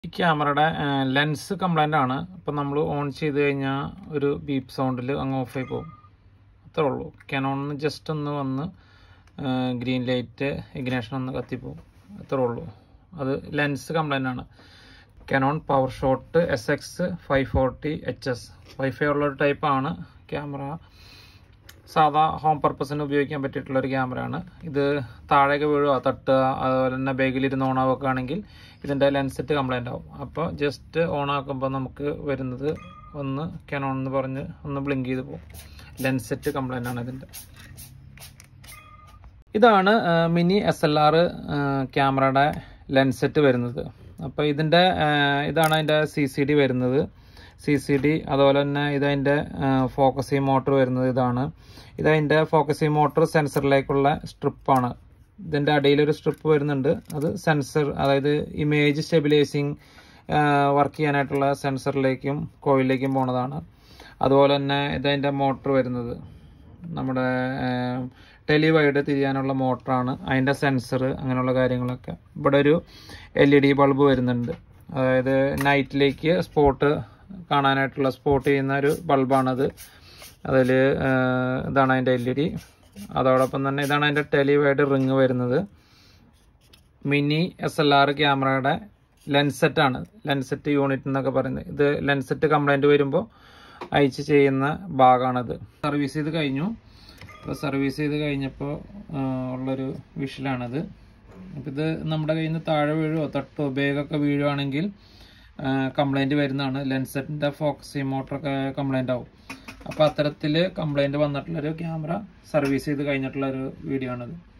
ഈ ക്യാമറയുടെ lens complaint ആണ് അപ്പം നമ്മൾ ഓൺ ചെയ്ത് കഴിഞ്ഞാൽ ഒരു ബീപ്പ് സൗണ്ടിൽ അങ്ങ് ഓഫ് ആയി പോകും അത്രേ ഉള്ളൂ കനോണിന് ജസ്റ്റ് ഒന്ന് വന്ന് ഗ്രീൻ ലൈറ്റ് ഇഗ്നേഷൻ ഒന്ന് കത്തിപ്പോവും അത്രേ ഉള്ളൂ അത് ലെൻസ് കംപ്ലൈൻ്റ് ആണ് Canon power shot S X five forty H S wifi ഉള്ള ഒരു ടൈപ്പാണ് ക്യാമറ സാധാ ഹോം പർപ്പസിന് ഉപയോഗിക്കാൻ പറ്റിയിട്ടുള്ള ഒരു ക്യാമറയാണ് ഇത് താഴേക്ക് വീഴുക തട്ടുക അതുപോലെ തന്നെ ബാഗിലിരുന്ന് ഓൺ ആവുക ആണെങ്കിൽ ഇതിൻ്റെ ലെൻസെറ്റ് കംപ്ലൈൻ്റ് ആവും അപ്പോൾ ജസ്റ്റ് ഓൺ ആക്കുമ്പോൾ നമുക്ക് വരുന്നത് ഒന്ന് കനോൺ എന്ന് പറഞ്ഞ് ഒന്ന് ബ്ലിങ്ക് ചെയ്ത് പോകും ലെൻസെറ്റ് കംപ്ലൈൻ്റ് ആണ് ഇതിൻ്റെ ഇതാണ് മിനി എസ് എൽ ആർ ക്യാമറയുടെ ലെൻസെറ്റ് വരുന്നത് അപ്പോൾ ഇതിൻ്റെ ഇതാണ് അതിൻ്റെ സി സി ഡി വരുന്നത് സി സി ഡി അതുപോലെ തന്നെ ഇതതിൻ്റെ ഫോക്കസിങ് മോട്ടർ വരുന്നത് ഇതാണ് ഇതതിൻ്റെ ഫോക്കസിങ് മോട്ടർ സെൻസറിലേക്കുള്ള സ്ട്രിപ്പാണ് ഇതിൻ്റെ അടിയിലൊരു സ്ട്രിപ്പ് വരുന്നുണ്ട് അത് സെൻസർ അതായത് ഇമേജ് സ്റ്റെബിലൈസിങ് വർക്ക് ചെയ്യാനായിട്ടുള്ള സെൻസറിലേക്കും കോയിലേക്കും പോണതാണ് അതുപോലെ തന്നെ ഇതതിൻ്റെ മോട്ടർ വരുന്നത് നമ്മുടെ ടെലിവൈഡ് തിരിയാനുള്ള മോട്ടറാണ് അതിൻ്റെ സെൻസർ അങ്ങനെയുള്ള കാര്യങ്ങളൊക്കെ ഇവിടെ ഒരു എൽ ഇ ഡി ബൾബ് വരുന്നുണ്ട് അതായത് നൈറ്റിലേക്ക് സ്പോട്ട് കാണാനായിട്ടുള്ള സ്പോട്ട് ചെയ്യുന്ന ഒരു ബൾബാണത് അതിൽ ഇതാണ് അതിൻ്റെ എൽ ഇ ഡി അതോടൊപ്പം തന്നെ ഇതാണ് അതിൻ്റെ ടെലിവൈഡ് റിങ് വരുന്നത് മിനി എസ് എൽ ആർ ക്യാമറയുടെ ലെൻസെറ്റാണ് ലെൻസെറ്റ് യൂണിറ്റ് എന്നൊക്കെ പറയുന്നത് ഇത് ലെൻസെറ്റ് കംപ്ലൈൻറ്റ് വരുമ്പോൾ അയച്ച് ചെയ്യുന്ന ഭാഗമാണത് സർവീസ് ചെയ്ത് കഴിഞ്ഞു ഇപ്പോൾ സർവീസ് ചെയ്ത് കഴിഞ്ഞപ്പോൾ ഉള്ളൊരു വിഷലാണത് അപ്പോൾ ഇത് നമ്മുടെ കയ്യിൽ നിന്ന് താഴെ വീഴുമോ തട്ടോ ബേഗൊക്കെ വീഴുവാണെങ്കിൽ കംപ്ലൈൻറ്റ് വരുന്നതാണ് ലെൻസെറ്റിൻ്റെ ഫോക്കസിങ് മോട്ടറൊക്കെ കംപ്ലൈൻ്റ് ആവും അപ്പോൾ അത്തരത്തിൽ കംപ്ലൈൻറ്റ് വന്നിട്ടുള്ളൊരു ക്യാമറ സർവീസ് ചെയ്ത് കഴിഞ്ഞിട്ടുള്ളൊരു വീഡിയോ ആണിത്